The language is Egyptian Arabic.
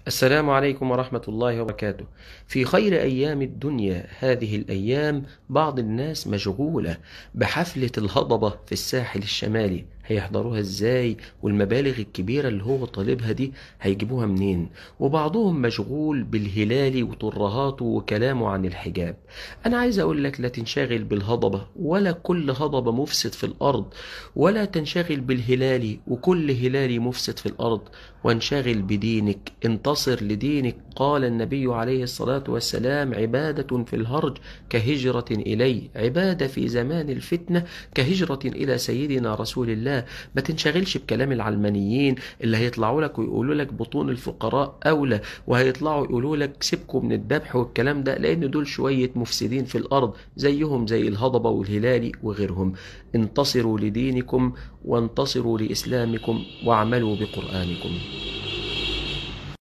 السلام عليكم ورحمة الله وبركاته. في خير أيام الدنيا هذه الأيام بعض الناس مشغولة بحفلة الهضبة في الساحل الشمالي هيحضروها ازاي والمبالغ الكبيرة اللي هو طالبها دي هيجيبوها منين وبعضهم مشغول بالهلال وترهاته وكلامه عن الحجاب انا عايز اقول لك لا تنشغل بالهضبة ولا كل هضبة مفسد في الارض ولا تنشغل بالهلال وكل هلالي مفسد في الارض وانشغل بدينك انتصر لدينك قال النبي عليه الصلاة والسلام عبادة في الهرج كهجرة إلي عبادة في زمان الفتنة كهجرة إلى سيدنا رسول الله ما تنشغلش بكلام العلمانيين اللي هيطلعوا لك ويقولوا لك بطون الفقراء أولى وهيطلعوا يقولوا لك سيبكم من الذبح والكلام ده لأن دول شوية مفسدين في الأرض زيهم زي الهضبة والهلالي وغيرهم انتصروا لدينكم وانتصروا لإسلامكم واعملوا بقرآنكم